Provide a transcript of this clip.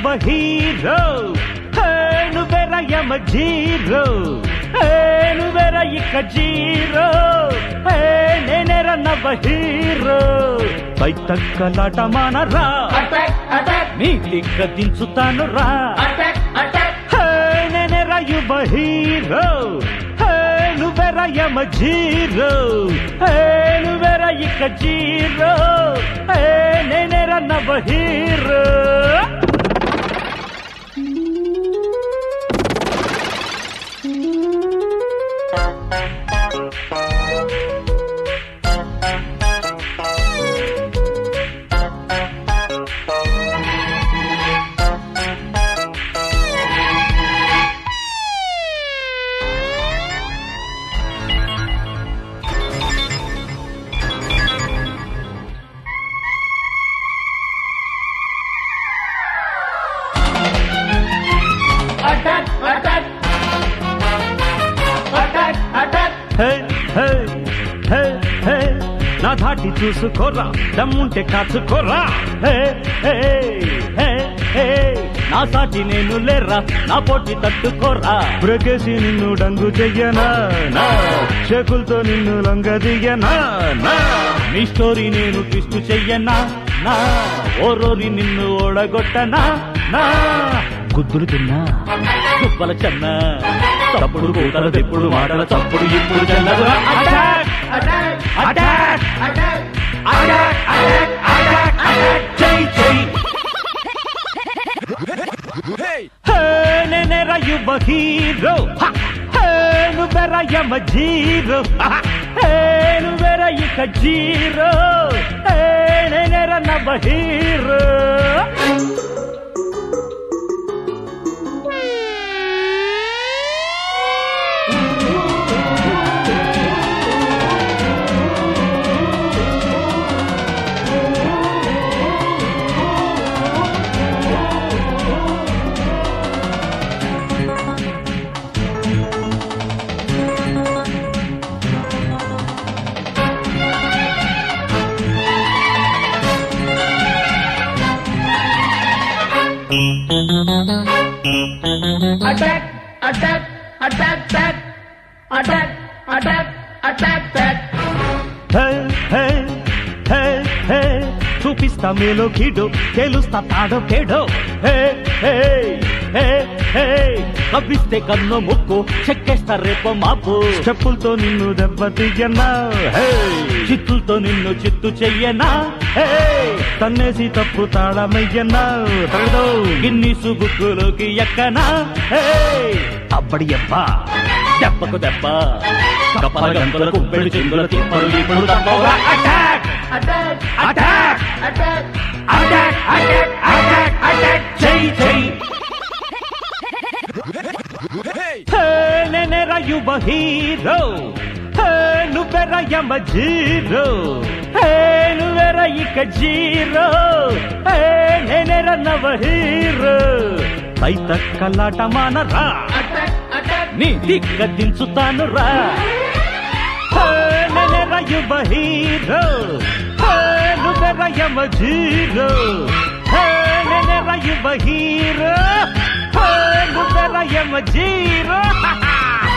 యువ హీరో నువ్వెర యమ జీరో నువ్వెర ఇక జీరో నేనెర నవ హీరో బైతక్కలాట మానరా అటాక్ అటాక్ నీ దిగ్గ దించుతాను రా అటాక్ అటాక్ నేనెర యువ హీరో నువ్వెర యమ జీరో నువ్వెర ఇక జీరో నేనెర నవ hero attack attack attack attack hey hey hey hey నా ధాటి చూసుకోరా దమ్ముంటే కాచుకోరా హే హే హే హే నా సాటి నేను లేరా నా పోటీ తట్టుకోరా బ్రకేసి నిన్ను డంగు చెయ్యనా నా షేకులతో నిన్ను లొంగ దిగనా నా నీ స్టోరీ నేను ట్విస్ట్ చెయ్యనా నా ఓరోరి నిన్ను ఓడగొట్టనా నా గుద్దులు తిన్నా కుప్పల చెన్న తప్పుడు కూతల తెప్పుడు మాటల చప్పుడు ఇప్పుడు చెల్లదు attack attack attack attack attack attack attack attack జై జై హే నేనేర యువ హీరో హ! హే నువ్వెర యమ జీరో హ! హే నువ్వెర ఇక జీరో హే నేనేర నవ hero attack attack attack back attack attack attack back hey hey hey hey చూపిస్తా మేలో కీడో తేలుస్తా తాడో కేడో హే హే హే హే కవ్విస్తే కన్ను ముక్కు చెక్కేస్తా రేపో మాపు చెప్పులతో నిన్ను దెబ్బతీయనా హే చిత్తులతో నిన్ను చిత్తు చెయ్యనా హే తన్నేసి తప్పు తాళమయ్యనా తగదో గిన్నీసు బుక్కులోకి ఎక్కనా హే అబ్బడి అబ్బా దెబ్బకు దెబ్బ కప్పల గంతుల కుప్పెడు చిందుల తిప్పలు ఇప్పుడు తప్పవురా attack attack attack attack attack attack attack attack జై జై హే నేనేర యువ హీరో హే నువ్వెర యమ జీరో హే నువ్వెర ఇక జీరో హే నేనేర నవ హీరో బైత కల్లాట మానరా అటాక్ అటాక్ నీ దిగ్గ దించుతాను రా హే నేనేర యువ హీరో హే నువ్వెర యమ జీరో హే నేనేర యువ హీరో హే నువ్వెర యమ జీరో